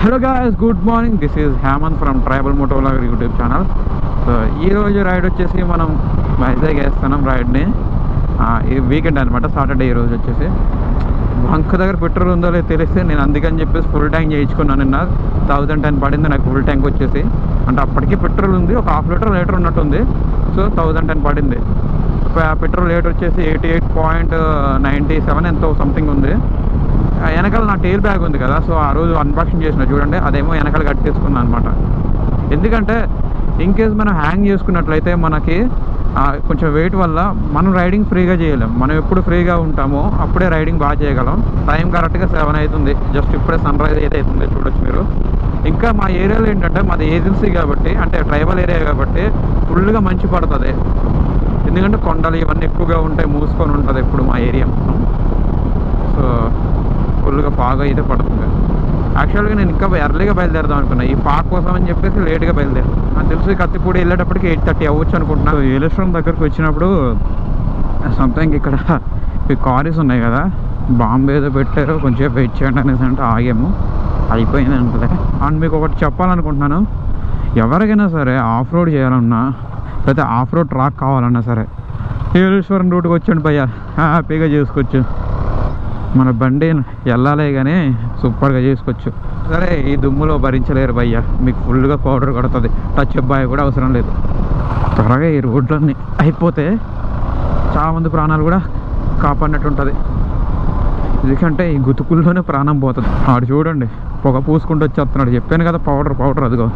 Hello guys good morning this is Hemanth from tribal motologger YouTube channel so ఈ రోజు ride వచ్చేసి మనం వైజాగ్ వేస్తున్నాం రైడ్ని ఈ వీకెండ్ అనమాట సాటర్డే ఈ రోజు వచ్చేసి బంక్ దగ్గర పెట్రోల్ ఉందో లేదో తెలిస్తే నేను అందుకని చెప్పేసి ఫుల్ ట్యాంక్ చేయించుకున్నాను నిన్న థౌజండ్ టెన్ పడింది నాకు ఫుల్ ట్యాంక్ వచ్చేసి అంటే అప్పటికి పెట్రోల్ ఉంది ఒక హాఫ్ లీటర్ లీటర్ ఉన్నట్టుంది సో థౌజండ్ టెన్ పడింది ప- పెట్రోల్ రేట్ వచ్చేసి eighty eight point ninety seven ఎంతో సంథింగ్ ఉంది ఆ వెనకాల నా టైల్ బ్యాగ్ ఉంది కదా సో ఆ రోజు అన్బాక్సింగ్ చేసిన చూడండి అదేమో వెనకాల కట్టేసుకున్నాను అనమాట ఎందుకంటే ఇన్ కేస్ మనం హ్యాంగ్ చేసుకున్నట్లయితే మనకి ఆ, కొంచెం వెయిట్ వల్ల మనం రైడింగ్ ఫ్రీగా చేయలేం మనం ఎప్పుడు ఫ్రీగా ఉంటామో అప్పుడే రైడింగ్ బాగా చేయగలం టైం కరెక్ట్గా సెవెన్ అవుతుంది జస్ట్ ఇప్పుడే సన్ రైజ్ అయితే అవుతుంది చూడొచ్చు మీరు ఇంకా మా ఏరియాలో ఏంటంటే మాది ఏజెన్సీ కాబట్టి అంటే ట్రైబల్ ఏరియా కాబట్టి ఫుల్గా మంచు పడుతుంది ఎందుకంటే కొండలు ఇవన్నీ ఎక్కువగా ఉంటాయి మూసుకొని ఉంటుంది ఎప్పుడు మా ఏరియా మొత్తం సో ఫుల్గా ఫాగ్ అయితే పడుతుంది యాక్చువల్గా నేను ఇంకా ఎర్లీగా బయలుదేరదాం అనుకున్నా ఈ ఫాగ్ కోసం అని చెప్పేసి లేట్గా బయలుదేరాను నాకు తెలిసి కత్తిపూడి వెళ్ళేటప్పటికి ఎయిట్ థర్టీ అవ్వచ్చు అనుకుంటున్నాను ఏలేశ్వరం దగ్గరకు వచ్చినప్పుడు సంథింగ్ ఇక్కడ ఈ కారీస్ ఉన్నాయి కదా బాంబే ఏదో పెట్టారు కొంచెం వెయిట్ చేయండి అనేసి అంటే ఆగాము అయిపోయింది అంటే అండ్ మీకు ఒకటి చెప్పాలనుకుంటున్నాను ఎవరికైనా సరే ఆఫ్ రోడ్ చేయాలన్నా లేకపోతే ఆఫ్ రోడ్ ట్రాక్ కావాలన్నా సరే ఏలేశ్వరం రూట్కి వచ్చాను భయ్య హ్యాపీగా చేసుకోవచ్చు మన బండి వెళ్ళాలే కానీ సూపర్గా చేసుకోవచ్చు సరే ఈ దుమ్ములో భరించలేరు భయ్య మీకు ఫుల్గా పౌడర్ కొడుతుంది టచ్ అబ్బాయి కూడా అవసరం లేదు త్వరగా ఈ రోడ్లన్నీ అయిపోతే చాలామంది ప్రాణాలు కూడా కాపాడినట్టు ఉంటుంది ఎందుకంటే ఈ గుతుకుల్లోనే ప్రాణం పోతుంది ఆడు చూడండి పొగ పూసుకుంటూ వచ్చేస్తున్నాడు చెప్పాను కదా పౌడర్ పౌడర్ అదిగో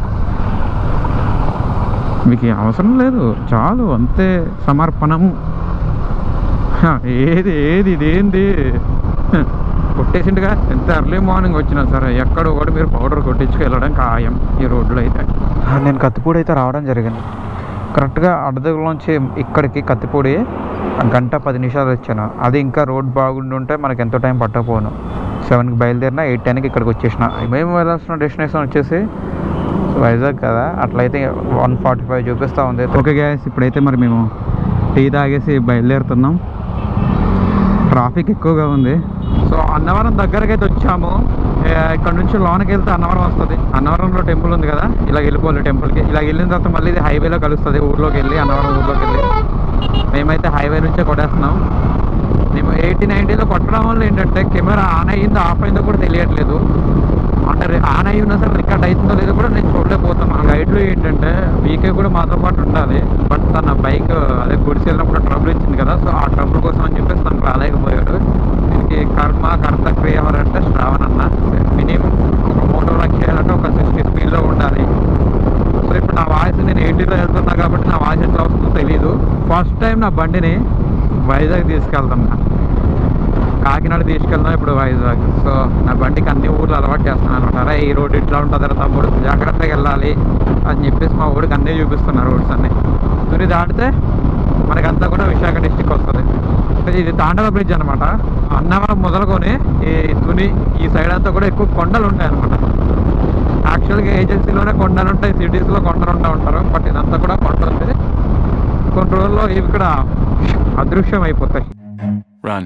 మీకు ఈ అవసరం లేదు చాలు అంతే సమర్పణము హ, ఏది ఏది ఇదేంది హ, కొట్టేసిండుగా ఎంత ఎర్లీ మార్నింగ్ వచ్చినా సరే ఎక్కడ ఒకటి మీరు పౌడర్ కొట్టించుకు వెళ్ళడం ఖాయం ఈ రోడ్లో అయితే నేను కత్తిపూడి అయితే రావడం జరిగింది కరెక్ట్గా అడదగులోంచి ఇక్కడికి కత్తిపూడి గంట పది నిమిషాలు వచ్చాను అది ఇంకా రోడ్ బాగుండి ఉంటే మనకి ఎంతో టైం పట్టకపోను సెవెన్కి బయలుదేరిన ఎయిట్ టెన్కి ఇక్కడికి వచ్చేసిన మేము వెళ్ళాల్సిన డెస్టినేషన్ వచ్చేసి వైజాగ్ కదా అట్లయితే వన్ ఫార్టీ ఫైవ్ చూపిస్తూ ఉంది ఓకే గ్యాస్ ఇప్పుడైతే మరి మేము టీ తాగేసి బయలుదేరుతున్నాం ట్రాఫిక్ ఎక్కువగా ఉంది సో అన్నవరం దగ్గరకి అయితే వచ్చాము ఏ, ఇక్కడ నుంచి లోనకి వెళ్తే అన్నవరం వస్తుంది అన్నవరంలో టెంపుల్ ఉంది కదా ఇలా వెళ్ళిపోవాలి టెంపుల్కి ఇలా వెళ్ళిన తర్వాత మళ్ళీ ఇది హైవేలో కలుస్తుంది ఊర్లోకి వెళ్ళి అన్నవరం ఊర్లోకి వెళ్ళి మేమైతే హైవే నుంచే కొట్టేస్తున్నాం మేము ఎయిటీ నైంటీలో కొట్టడం వల్ల ఏంటంటే కెమెరా ఆన్ అయ్యిందో ఆఫ్ అయిందో కూడా తెలియట్లేదు అంటే రి- ఆన్ అయ్యి ఉన్నా సరే రికార్డ్ అవుతుందో లేదో కూడా నేను చూడలేకపోతున్నాను గైడ్లో ఏంటంటే వీకే కూడా మాతో పాటు ఉండాలి బట్ తన బైక్ అదే గుడిసి వెళ్ళినప్పుడు ట్రబుల్ ఇచ్చింది కదా సో ఆ ట్రబుల్ కోసం అని చెప్పేసి తను రాలేకపోయాడు దీనికి కర్మ కర్త క్రియ ఎవరంటే శ్రావణ్ అన్న మినిమం ఒక మోటో రన్ చేయాలంటే ఒక సిక్స్టీ స్పీడ్లో ఉండాలి సో ఇప్పుడు నా వాయిస్ నేను ఎయిటీలో వెళ్తున్నా కాబట్టి నా వాయిస్ ఎట్లా వస్తుందో తెలియదు ఫస్ట్ టైం నా బండిని వైజాగ్ తీసుకెళ్తున్నా కాకినాడ తీసుకెళ్దాం ఇప్పుడు వైజాగ్ సో నా బండికి అన్ని ఊర్లు అలవాటు చేస్తున్నాను అనమాట అరే ఈ రోడ్ ఇట్లా ఉంటుంది తమ్ముడు జాగ్రత్తగా వెళ్ళాలి అని చెప్పేసి మా ఊరికి అన్నీ చూపిస్తున్నారు రోడ్స్ అన్ని తుని దాటితే మనకంతా కూడా విశాఖ డిస్టిక్ వస్తుంది ఇది తాండవ బ్రిడ్జ్ అనమాట అన్నవరం మొదలుకొని ఈ తుని ఈ సైడ్ అంతా కూడా ఎక్కువ కొండలు ఉంటాయి అనమాట యాక్చువల్గా ఏజెన్సీలోనే కొండలు ఉంటాయి సిటీస్లో కొండలు ఉంటా ఉంటారు బట్ ఇదంతా కూడా కొండ ఉంది కొన్ని రోజుల్లో ఇవి ఇక్కడ అదృశ్యం అయిపోతాయి Run.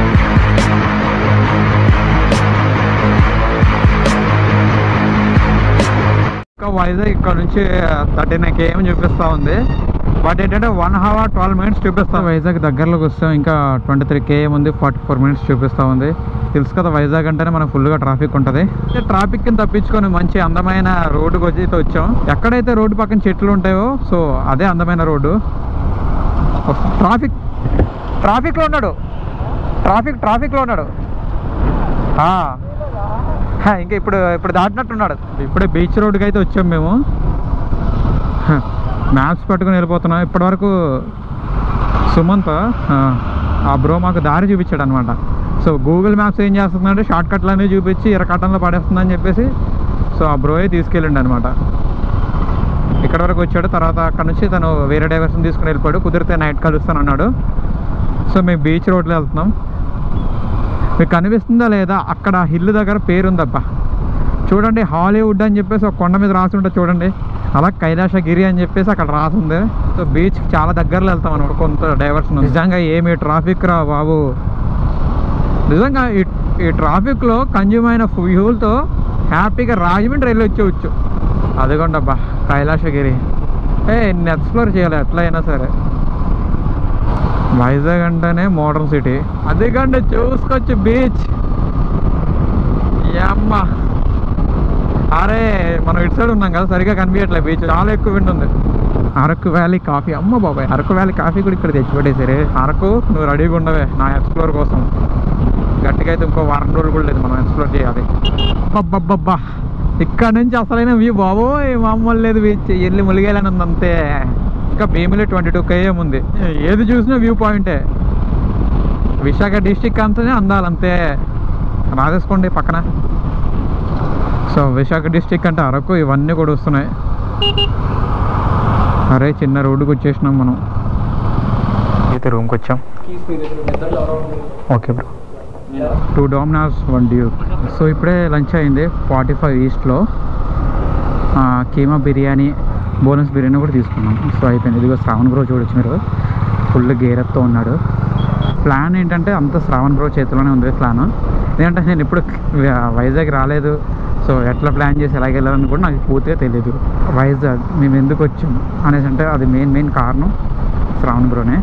ఇంకా వైజాగ్ ఇక్కడ నుంచి థర్టీ నైన్ కేఎం చూపిస్తూ ఉంది బట్ ఏంటంటే వన్ హవర్ ట్వెల్వ్ మినిట్స్ చూపిస్తాం వైజాగ్ దగ్గరలోకి వస్తాం ఇంకా ట్వంటీ త్రీ కేఎం ఉంది ఫార్టీ ఫోర్ మినిట్స్ చూపిస్తూ ఉంది తెలుసు కదా వైజాగ్ అంటేనే మనకు ఫుల్గా ట్రాఫిక్ ఉంటుంది ట్రాఫిక్ కింద తప్పించుకొని మంచి అందమైన రోడ్డుకి వచ్చి అయితే వచ్చాం ఎక్కడైతే రోడ్డు పక్కన చెట్లు ఉంటాయో సో అదే అందమైన రోడ్డు ట్రాఫిక్ ట్రాఫిక్లో ఉన్నాడు ట్రాఫిక్ ట్రాఫిక్లో ఉన్నాడు ఆ. హా, ఇంకా ఇప్పుడు ఇప్పుడు దాటినట్టున్నాడు ఇప్పుడే బీచ్ రోడ్డుకి అయితే వచ్చాం మేము మ్యాప్స్ పట్టుకొని వెళ్ళిపోతున్నాం ఇప్పటివరకు సుమంత్ ఆ, ఆ బ్రో మాకు దారి చూపించాడు అనమాట సో గూగుల్ మ్యాప్స్ ఏం చేస్తుందంటే షార్ట్ కట్లు అనేవి చూపించి ఇరకట్టంలో పడేస్తుందని చెప్పేసి సో ఆ బ్రోయే తీసుకెళ్ళండి అనమాట ఇక్కడ వరకు వచ్చాడు తర్వాత అక్కడ నుంచి తను వేరే డైవర్షన్ తీసుకుని వెళ్ళిపోయాడు కుదిరితే నైట్ కలుస్తాను అన్నాడు సో మేము బీచ్ రోడ్లో వెళ్తున్నాం మీకు కనిపిస్తుందా లేదా అక్కడ హిల్ దగ్గర పేరుందబ్బా చూడండి హాలీవుడ్ అని చెప్పేసి ఒక కొండ మీద రాసి ఉంటుంది చూడండి అలా కైలాసగిరి అని చెప్పేసి అక్కడ రాసి ఉంది సో బీచ్ చాలా దగ్గరలో వెళ్తాం అనమాట కొంత డైవర్షన్ నిజంగా ఏమి ట్రాఫిక్ రా బాబు నిజంగా ఈ ఈ ట్రాఫిక్లో కన్జ్యూమ్ అయిన ఫ్యూల్తో హ్యాపీగా రాజమండ్రి వెళ్ళి వచ్చేవచ్చు అదిగోండి అబ్బా కైలాసగిరి ఏ ఎన్ని ఎక్స్ప్లోర్ చేయాలి ఎట్లా అయినా సరే వైజాగ్ అంటేనే మోడర్న్ సిటీ అదిగండి చూసుకోవచ్చు బీచ్ అమ్మ అరే మనం ఇటు సైడ్ ఉన్నాం కదా సరిగా కనిపించట్లే బీచ్ చాలా ఎక్కువ విండ్ ఉంది అరకు వ్యాలీ కాఫీ అమ్మ బాబాయ్ అరకు వ్యాలీ కాఫీ కూడా ఇక్కడ తెచ్చిపెట్టేసరే అరకు నువ్వు రెడీగా ఉండవే నా ఎక్స్ప్లోర్ కోసం గట్టిగా అయితే ఇంకో వారం రోజులు కూడా లేదు మనం ఎక్స్ప్లోర్ చేయాలి అబ్బబ్బబ్బా ఇక్కడ నుంచి అసలైన వ్యూ బాబోయ్ మామూలు లేదు బీచ్ ఎల్లి ములిగేలని ఉంది అంతే ఇంకా భీమిలి ట్వంటీ టూ కేఎం ఉంది ఏది చూసినా వ్యూ పాయింటే విశాఖ డిస్టిక్ అంతనే అందాలంతే రాజేసుకోండి పక్కన సో విశాఖ డిస్టిక్ అంటే అరకు ఇవన్నీ కూడా వస్తున్నాయి అరే చిన్న రోడ్డుకి వచ్చేసినాం మనం అయితే రూమ్కి వచ్చాం okay bro two Domino's one Dew so ఇప్పుడే లంచ్ అయింది ఫార్టీ ఫైవ్ ఈస్ట్లో కీమా బిర్యానీ బోనస్ బిర్యానీ కూడా తీసుకున్నాం సో అయిపోయింది ఇదిగో శ్రావణ్ బ్రో చూడొచ్చు మీరు ఫుల్ గేరప్తో ఉన్నాడు ప్లాన్ ఏంటంటే అంత శ్రావణ్ బ్రో చేతిలోనే ఉంది ప్లాన్ ఎందుకంటే నేను ఇప్పుడు వైజాగ్ రాలేదు సో ఎట్లా ప్లాన్ చేసి ఎలాగ వెళ్ళాలని కూడా నాకు పూర్తిగా తెలియదు వైజాగ్ మేము ఎందుకు వచ్చాం అనేసి అంటే అది మెయిన్ మెయిన్ కారణం శ్రావణ్ బ్రోనే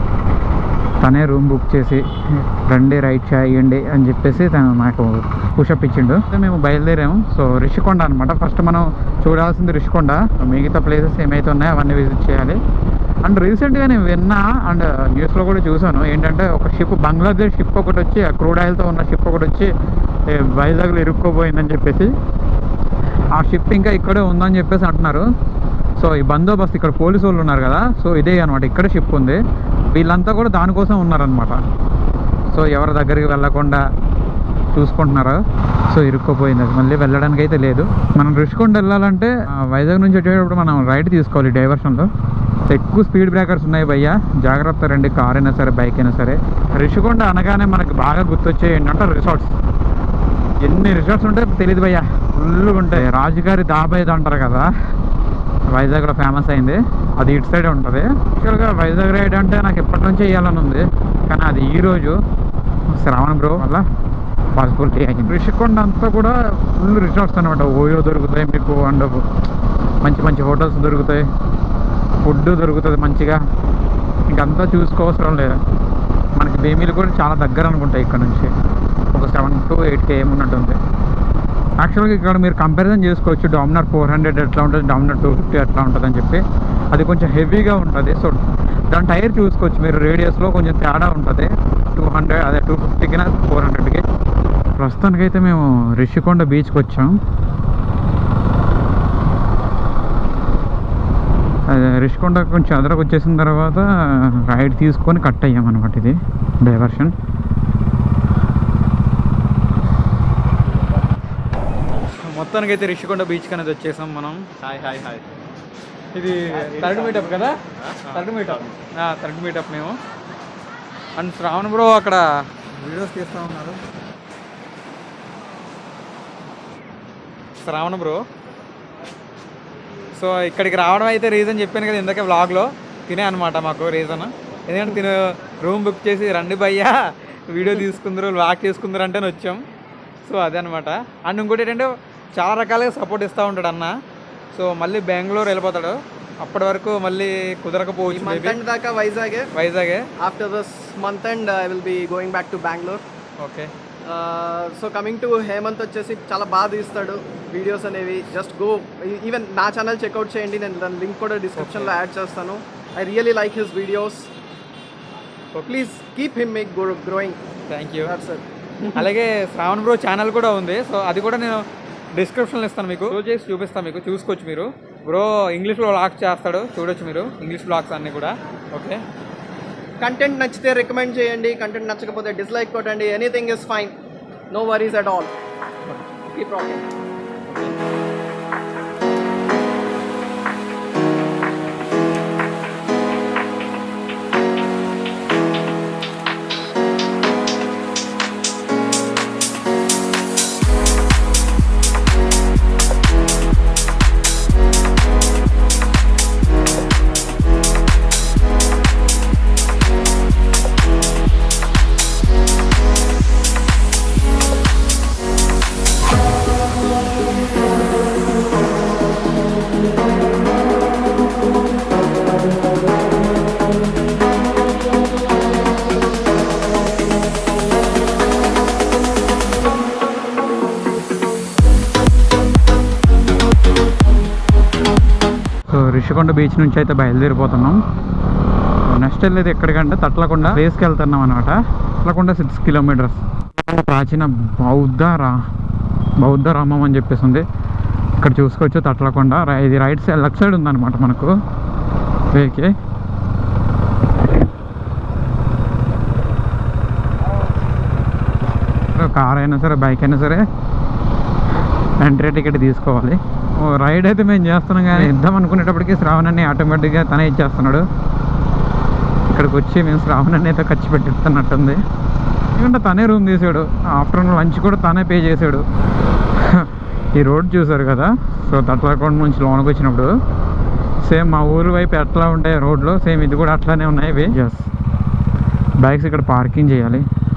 తనే రూమ్ బుక్ చేసి రండి రైట్ చేయండి అని చెప్పేసి తను నాకు పుషప్ ఇచ్చిండు సో మేము బయలుదేరాము సో రిషికొండ అనమాట ఫస్ట్ మనం చూడాల్సింది రిషికొండ మిగతా ప్లేసెస్ ఏమైతే ఉన్నాయో అవన్నీ విజిట్ చేయాలి అండ్ రీసెంట్గా నేను విన్నా అండ్ న్యూస్లో కూడా చూసాను ఏంటంటే ఒక షిప్ బంగ్లాదేశ్ షిప్ ఒకటి వచ్చి క్రూడ్ ఆయిల్తో ఉన్న షిప్ ఒకటి వచ్చి ఏ, వైజాగ్లో ఇరుక్కోపోయిందని చెప్పేసి ఆ షిప్ ఇంకా ఇక్కడే ఉందని చెప్పేసి అంటున్నారు సో ఈ బందోబస్తు ఇక్కడ పోలీసు వాళ్ళు ఉన్నారు కదా సో ఇదే అనమాట ఇక్కడ షిప్ ఉంది వీళ్ళంతా కూడా దానికోసం ఉన్నారనమాట సో ఎవరి దగ్గరికి వెళ్ళకుండా చూసుకుంటున్నారు సో ఇరుక్కుపోయింది అది మళ్ళీ వెళ్ళడానికి అయితే లేదు మనం రుషికొండ వెళ్ళాలంటే ఆ, వైజాగ్ నుంచి వచ్చేటప్పుడు మనం రైట్ తీసుకోవాలి డైవర్షన్లో ఎక్కువ స్పీడ్ బ్రేకర్స్ ఉన్నాయి భయ్య జాగ్రత్త రండి కార్ అయినా సరే బైక్ అయినా సరే రిషికొండ అనగానే మనకి బాగా గుర్తొచ్చే ఏంటంటే రిసార్ట్స్ ఎన్ని రిసార్ట్స్ ఉంటాయో తెలియదు భయ్య ఫుల్గా ఉంటాయి రాజుగారి దాబా ఏదో అంటారు కదా వైజాగ్లో ఫేమస్ అయింది అది ఇటు సైడ్ ఉంటుంది యాక్చువల్గా వైజాగ్ రైడ్ అంటే నాకు ఎప్పటి నుంచే వేయాలని ఉంది కానీ అది ఈ రోజు శ్రావణ బ్రో వల్ల పాసిబిలిటీ అయింది రిషికొండ అంతా కూడా ఫుల్ రిసార్ట్స్ అనమాట ఓయో దొరుకుతాయి మీకు అండ్ మంచి మంచి హోటల్స్ దొరుకుతాయి ఫుడ్ దొరుకుతుంది మంచిగా ఇంకంతా చూసుకోవసరం లేదు మనకి భీమిలు కూడా చాలా దగ్గర అనుకుంటాయి ఇక్కడ నుంచి ఒక సెవెన్ టు ఎయిట్ కేఎం ఉన్నట్టుంది యాక్చువల్గా ఇక్కడ మీరు కంపారిజన్ చేసుకోవచ్చు డామినర్ ఫోర్ హండ్రెడ్ ఎట్లా ఉంటుంది డామినర్ టూ ఫిఫ్టీ ఎట్లా ఉంటుంది అని చెప్పి అది కొంచెం హెవీగా ఉంటుంది సో దాని టైర్ చూసుకోవచ్చు మీరు రేడియస్లో కొంచెం తేడా ఉంటుంది టూ హండ్రెడ్ అదే టూ ఫిఫ్టీకి ఫోర్ హండ్రెడ్కి ప్రస్తుతానికైతే మేము రిషికొండ బీచ్కి వచ్చాం అదే రిషికొండ కొంచెం అదరకు వచ్చేసిన తర్వాత రైడ్ తీసుకొని కట్ అయ్యామన్నమాట ఇది డైవర్షన్ మొత్తానికి అయితే రిషికొండ బీచ్ అనేది వచ్చేసాం మనం హాయ్ హాయ్ హాయ్ ఇది థర్డ్ మీటప్ కదా థర్డ్ మీటప్ థర్డ్ మీటప్ మేము అండ్ శ్రావణ్ బ్రో అక్కడ వీడియోస్ తీస్తూ ఉన్నారు శ్రావణ బ్రో సో ఇక్కడికి రావడం అయితే రీజన్ చెప్పాను కదా ఇందాక వ్లాగ్లో తినే అనమాట మాకు రీజన్ ఎందుకంటే తిను రూమ్ బుక్ చేసి రండి భయ్యా వీడియో తీసుకుందరు వ్లాగ్ చేసుకుందరు అంటే వచ్చాం సో అదే అనమాట అండ్ ఇంకోటి ఏంటంటే చాలా రకాలుగా సపోర్ట్ ఇస్తూ ఉంటాడు అన్న సో మళ్ళీ బెంగళూరు వెళ్ళిపోతాడు అప్పటి వరకు మళ్ళీ ఈ కుదరకపోవచ్చు మంత్ maybe. ఎండ్ దాకా వైజాగే వైజాగే after this month end I will be going back to Bengaluru okay so coming to Hemanth వచ్చేసి చాలా బాగా తీస్తాడు వీడియోస్ అనేవి జస్ట్ గో ఈవెన్ నా ఛానల్ చెక్అవుట్ చేయండి నేను దాని లింక్ కూడా డిస్క్రిప్షన్లో యాడ్ చేస్తాను I really like his videos please keep him make growing thank you that's it అలాగే శ్రావణ్ బ్రో ఛానల్ కూడా ఉంది సో అది కూడా నేను డిస్క్రిప్షన్లో ఇస్తాను మీకు షో చేసి చూపిస్తాను మీకు చూసుకోవచ్చు మీరు బ్రో ఇంగ్లీష్లో వ్లాగ్స్ చేస్తాడు చూడొచ్చు మీరు ఇంగ్లీష్ వ్లాగ్స్ అన్నీ కూడా ఓకే కంటెంట్ నచ్చితే రికమెండ్ చేయండి కంటెంట్ నచ్చకపోతే డిస్లైక్ కొట్టండి anything is fine no worries at all keep rocking Rushikonda beach నుంచి అయితే బయలుదేరిపోతున్నాం నెక్స్ట్ వెళ్ళేది ఎక్కడికంటే తట్లకొండ ప్లేస్కి వెళ్తున్నాం అనమాట తట్లకొండ సిక్స్ కిలోమీటర్స్ ప్రాచీన బౌద్ధ రా బౌద్ధ రామం అని చెప్పేసి ఉంది ఇక్కడ చూసుకోవచ్చు తట్లకొండ రా- ఇది రైట్ సైడ్ లెఫ్ట్ సైడ్ ఉందన్నమాట మనకు వేకి కార్ అయినా సరే బైక్ అయినా సరే ఎంట్రీ టికెట్ తీసుకోవాలి ఓ రైడ్ అయితే మేము చేస్తున్నాం కానీ ఇద్దాం అనుకునేటప్పటికి శ్రావణాన్ని ఆటోమేటిక్గా తనే ఇచ్చేస్తున్నాడు ఇక్కడికి వచ్చి మేము శ్రావణాన్ని అయితే ఖర్చు పెట్టిస్తున్నట్టుంది ఎందుకంటే తనే రూమ్ తీసాడు ఆఫ్టర్నూన్ లంచ్ కూడా తనే పే చేసాడు ఈ రోడ్ చూసారు కదా సో తట్లకొండ నుంచి లోనకి వచ్చినప్పుడు సేమ్ మా ఊరు వైపు ఎట్లా ఉంటాయి రోడ్లు సేమ్ ఇది కూడా అట్లానే ఉన్నాయి ఇవి ఎస్ బైక్స్ ఇక్కడ పార్కింగ్ చేయాలి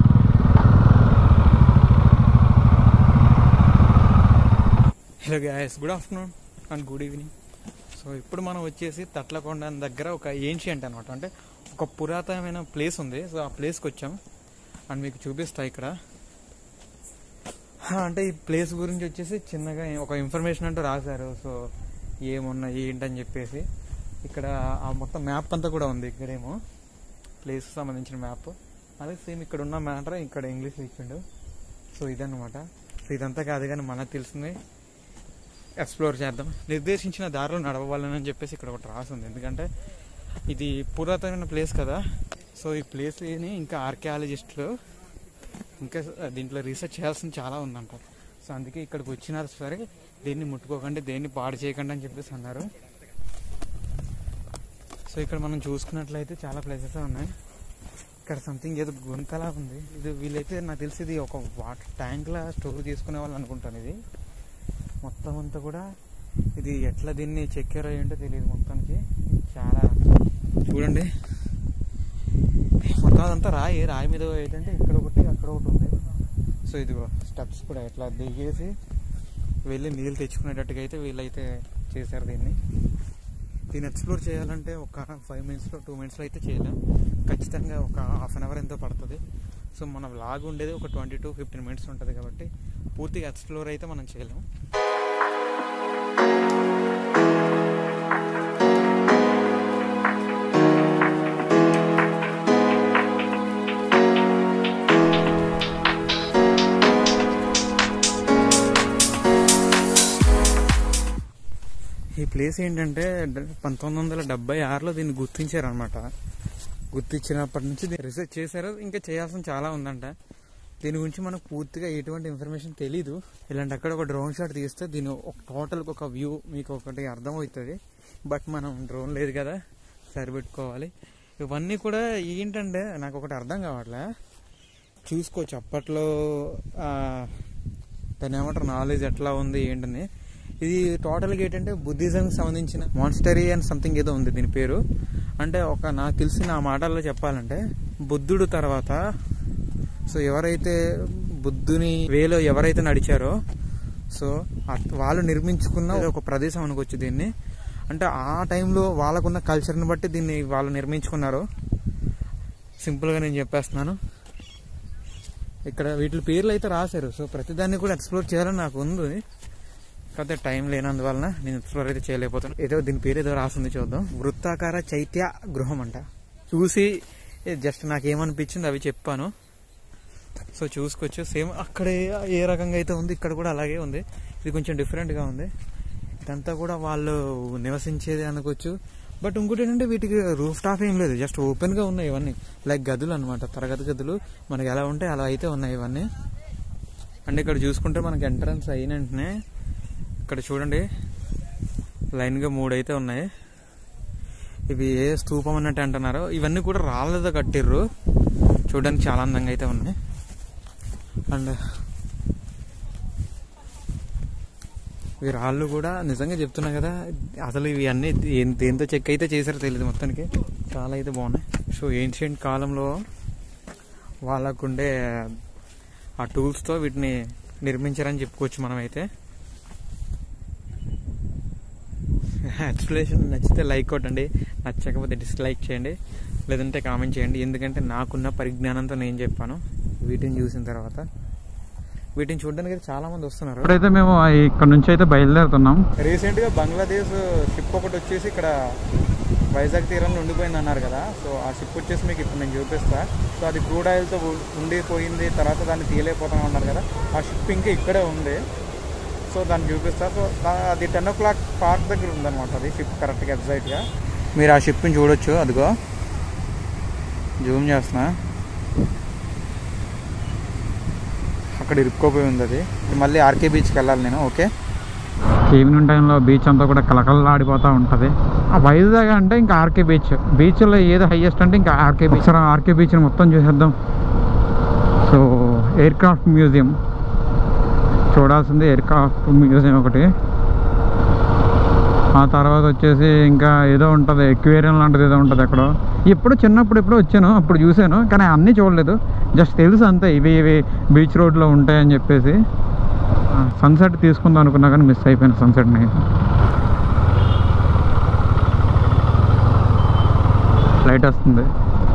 hello guys good afternoon and good evening so ఇప్పుడు మనం వచ్చేసి తట్లకొండ దగ్గర ఒక ఏన్షియంట్ అనమాట అంటే ఒక పురాతనమైన ప్లేస్ ఉంది సో ఆ ప్లేస్కి వచ్చాం అండ్ మీకు చూపిస్తా ఇక్కడ హా, అంటే ఈ ప్లేస్ గురించి వచ్చేసి చిన్నగా ఒక ఇన్ఫర్మేషన్ అంటూ రాశారు సో ఏమున్నాయి ఏంటని చెప్పేసి ఇక్కడ ఆ మొత్తం మ్యాప్ అంతా కూడా ఉంది ఇక్కడేమో ప్లేస్ సంబంధించిన మ్యాప్ అదే సేమ్ ఇక్కడ ఉన్న మ్యాటర్ ఇక్కడ ఇంగ్లీష్లో ఇచ్చిండు సో ఇదన్నమాట సో ఇదంతా కాదు కానీ మనకు తెలిసింది ఎక్స్ప్లోర్ చేద్దాం నిర్దేశించిన దారిలో నడవాలని అని చెప్పేసి ఇక్కడ ఒకటి రాసి ఉంది ఎందుకంటే ఇది పురాతనమైన ప్లేస్ కదా సో ఈ ప్లేస్ని ఇంకా ఆర్కియాలజిస్టులు ఇంకా దీంట్లో రీసెర్చ్ చేయాల్సింది చాలా ఉందంట సో అందుకే ఇక్కడికి వచ్చినా సరే దేన్ని ముట్టుకోకండి దేన్ని పాడు చేయకండి అని చెప్పేసి అన్నారు సో ఇక్కడ మనం చూసుకున్నట్లయితే చాలా ప్లేసెస్ ఉన్నాయి ఇక్కడ సంథింగ్ ఏదో గుంతలా ఉంది ఇది వీళ్ళైతే నాకు తెలిసి ఇది ఒక వాటర్ ట్యాంక్లా స్టోర్ చేసుకునే వాళ్ళు అనుకుంటాను ఇది మొత్తం అంతా కూడా ఇది ఎట్లా దీన్ని చెక్కారో ఏంటో తెలియదు మొత్తానికి చాలా చూడండి మొత్తం అదంతా రాయి రాయి మీద ఏంటంటే ఇక్కడ ఒకటి అక్కడ ఒకటి ఉంది సో ఇదిగో స్టెప్స్ కూడా ఇట్లా దిగేసి వెళ్ళి నీళ్ళు తెచ్చుకునేటట్టుగా అయితే వీళ్ళైతే చేశారు దీన్ని దీన్ని ఎక్స్ప్లోర్ చేయాలంటే ఒక ఫైవ్ మినిట్స్లో టూ మినిట్స్లో అయితే చేయలేం ఖచ్చితంగా ఒక హాఫ్ అన్ అవర్ ఎంతో పడుతుంది సో మన వ్లాగ్ ఉండేది ఒక ట్వంటీ టు ఫిఫ్టీన్ మినిట్స్ ఉంటుంది కాబట్టి పూర్తిగా ఎక్స్ప్లోర్ అయితే మనం చేయలేం ఈ ప్లేస్ ఏంటంటే డ- పంతొమ్మిది వందల డెబ్బై ఆరులో దీన్ని గుర్తించారనమాట గుర్తించినప్పటి నుంచి దీన్ని రీసెర్చ్ చేశారు ఇంకా చేయాల్సిన చాలా ఉందంట దీని గురించి మనకు పూర్తిగా ఎటువంటి ఇన్ఫర్మేషన్ తెలీదు ఇలాంటి అక్కడ ఒక డ్రోన్ షాట్ తీస్తే దీని ఒక టోటల్ ఒక వ్యూ మీకు ఒకటి అర్థమవుతుంది బట్ మనం డ్రోన్ లేదు కదా సరిపెట్టుకోవాలి ఇవన్నీ కూడా ఏంటంటే నాకు ఒకటి అర్థం కావట్లే చూసుకోవచ్చు అప్పట్లో ఆ, దాని ఏమంటారు నాలెడ్జ్ ఎట్లా ఉంది ఏంటని ఇది టోటల్గా ఏంటంటే బుద్ధిజంకి సంబంధించిన మాన్స్టరీ అండ్ సంథింగ్ ఏదో ఉంది దీని పేరు అంటే ఒక నాకు తెలిసిన ఆ మాటల్లో చెప్పాలంటే బుద్ధుడు తర్వాత సో ఎవరైతే బుద్ధుని వేలో ఎవరైతే నడిచారో సో అట్- వాళ్ళు నిర్మించుకున్న ఒక ప్రదేశం అనుకోవచ్చు దీన్ని అంటే ఆ టైంలో వాళ్ళకున్న కల్చర్ని బట్టి దీన్ని వాళ్ళు నిర్మించుకున్నారు సింపుల్గా నేను చెప్పేస్తున్నాను ఇక్కడ వీటి పేర్లు అయితే రాశారు సో ప్రతిదాన్ని కూడా ఎక్స్ప్లోర్ చేయాలని నాకు ఉంది కాకపోతే టైం లేనందువలన నేను ఎక్స్ప్లోర్ అయితే చేయలేకపోతాను ఏదో దీని పేరు ఏదో రాసింది చూద్దాం వృత్తాకార చైత్య గృహం అంట చూసి జస్ట్ నాకు ఏమనిపించింది అవి చెప్పాను సో చూసుకోవచ్చు సేమ్ అక్కడే ఏ రకంగా అయితే ఉంది ఇక్కడ కూడా అలాగే ఉంది ఇది కొంచెం డిఫరెంట్గా ఉంది ఇదంతా కూడా వాళ్ళు నివసించేది అనుకోవచ్చు బట్ ఇంకోటి ఏంటంటే వీటికి రూఫ్ టాప్ ఏం లేదు జస్ట్ ఓపెన్గా ఉన్నాయి ఇవన్నీ లైక్ గదులు అనమాట తరగతి గదులు మనకి ఎలా ఉంటాయి అలా అయితే ఉన్నాయి ఇవన్నీ అండ్ ఇక్కడ చూసుకుంటే మనకి ఎంట్రన్స్ అయిన వెంటనే ఇక్కడ చూడండి లైన్గా మూడు అయితే ఉన్నాయి ఇవి ఏ స్తూపం అన్నట్టు అంటున్నారు ఇవన్నీ కూడా రాళ్ళతో కట్టిర్రు చూడడానికి చాలా అందంగా అయితే ఉన్నాయి అండ్ ఈ రాళ్ళు కూడా నిజంగా చెప్తున్నా కదా అసలు ఇవి అన్నీ దేని- దేంతో చెక్ అయితే చేశారో తెలియదు మొత్తానికి చాలా అయితే బాగున్నాయి సో ఏన్షియంట్ కాలంలో వాళ్ళకుండే ఆ టూల్స్తో వీటిని నిర్మించారని చెప్పుకోవచ్చు మనమైతే ఎక్స్ప్లెనేషన్ నచ్చితే లైక్ కొట్టండి నచ్చకపోతే డిస్లైక్ చేయండి లేదంటే కామెంట్ చేయండి ఎందుకంటే నాకున్న పరిజ్ఞానంతో నేను చెప్పాను వీటిని చూసిన తర్వాత వీటిని చూడడానికి అయితే చాలా మంది వస్తున్నారు ఇప్పుడైతే మేము ఇక్కడ నుంచి అయితే బయలుదేరుతున్నాం రీసెంట్గా బంగ్లాదేశ్ షిప్ ఒకటి వచ్చేసి ఇక్కడ వైజాగ్ తీరంలో ఉండిపోయింది అన్నారు కదా సో ఆ షిప్ వచ్చేసి మీకు ఇప్పుడు నేను చూపిస్తా సో అది క్రూడ్ ఆయిల్తో ఉండిపోయింది తర్వాత దాన్ని తీయలేకపోతాం అన్నారు కదా ఆ షిప్ ఇంకా ఇక్కడే ఉంది సో దాన్ని చూపిస్తా సో దా- అది టెన్ ఓ క్లాక్ పార్క్ దగ్గర ఉందన్నమాట అది షిప్ కరెక్ట్గా ఎగ్జాక్ట్గా మీరు ఆ షిప్ని చూడొచ్చు అదిగో జూమ్ చేస్తున్నా అక్కడ ఇరుక్కోపోయి ఉంది అది మళ్ళీ ఆర్కే బీచ్కి వెళ్ళాలి నేను ఓకే ఈవినింగ్ టైంలో బీచ్ అంతా కూడా కలకలలాడిపోతూ ఉంటుంది ఆ వైజాగ్ అంటే ఇంకా ఆర్కే బీచ్ బీచ్లో ఏది హైయెస్ట్ అంటే ఇంకా ఆర్కే బీచ్ ఆర్కే బీచ్ని మొత్తం చూసేద్దాం సో ఎయిర్ క్రాఫ్ట్ మ్యూజియం చూడాల్సింది ఎయిర్ క్రాఫ్ట్ మ్యూజియం ఒకటి ఆ తర్వాత వచ్చేసి ఇంకా ఏదో ఉంటుంది ఎక్వేరియం లాంటిది ఏదో ఉంటుంది అక్కడ ఎప్పుడు చిన్నప్పుడు ఎప్పుడు వచ్చాను అప్పుడు చూశాను కానీ అన్నీ చూడలేదు జస్ట్ తెలుసు అంతే ఇవి ఇవి బీచ్ రోడ్లో ఉంటాయని చెప్పేసి సన్సెట్ తీసుకుందాం అనుకున్నా కానీ మిస్ అయిపోయాను సన్సెట్ని లైట్ వస్తుంది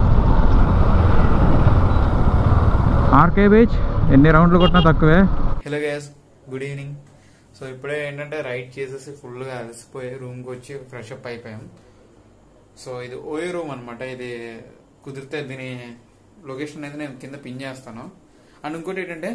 ఆర్కే బీచ్ ఎన్ని రౌండ్లు కొట్టినా తక్కువే hello guys good evening so ఇప్పుడే ఏంటంటే రైడ్ చేసేసి ఫుల్గా అలసిపోయి రూమ్కి వచ్చి ఫ్రెష్ అప్ అయిపోయాం సో ఇది ఓయో రూమ్ అనమాట ఇది కుదిరితే దీని లొకేషన్ అయితే నేను కింద పిన్ చేస్తాను అండ్ ఇంకోటి ఏంటంటే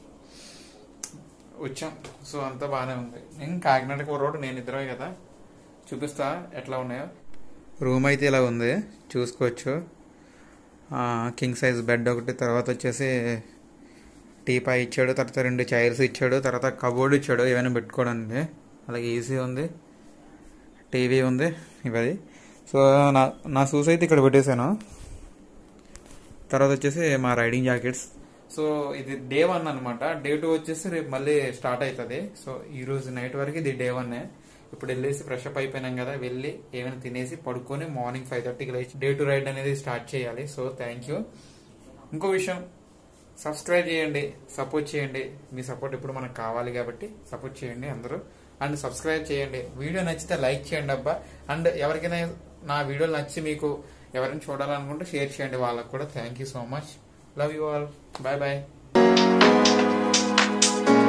వచ్చాం సో అంతా బాగానే ఉంది నేను కాకినాడకి రోడ్ నేను ఇద్దరే కదా చూపిస్తా ఎట్లా ఉన్నాయో రూమ్ అయితే ఇలా ఉంది చూసుకోవచ్చు కింగ్ సైజ్ బెడ్ ఒకటి తర్వాత వచ్చేసి టీపా ఇచ్చాడు తర్వాత రెండు చైర్స్ ఇచ్చాడు తర్వాత కబోర్డ్ ఇచ్చాడు ఏమైనా పెట్టుకోవడానికి అలాగే ఏసీ ఉంది టీవీ ఉంది ఇవది సో నా నా షూస్ అయితే ఇక్కడ పెట్టేశాను తర్వాత వచ్చేసి మా రైడింగ్ జాకెట్స్ సో ఇది డే వన్ అనమాట డే టూ వచ్చేసి రేపు మళ్ళీ స్టార్ట్ అవుతుంది సో ఈ రోజు నైట్ వరకు ఇది డే వన్ ఇప్పుడు వెళ్ళేసి ఫ్రెష్ అప్ అయిపోయినాం కదా వెళ్ళి ఏమైనా తినేసి పడుకొని మార్నింగ్ ఫైవ్ థర్టీకి లేచి డే టు రైడ్ అనేది స్టార్ట్ చేయాలి సో థ్యాంక్ యూ ఇంకో విషయం సబ్స్క్రైబ్ చేయండి సపోర్ట్ చేయండి మీ సపోర్ట్ ఇప్పుడు మనకు కావాలి కాబట్టి సపోర్ట్ చేయండి అందరూ అండ్ సబ్స్క్రైబ్ చేయండి వీడియో నచ్చితే లైక్ చేయండి అబ్బా అండ్ ఎవరికైనా నా వీడియోలు నచ్చి మీకు ఎవరైనా చూడాలనుకుంటే షేర్ చేయండి వాళ్ళకు కూడా thank you so much love you all bye bye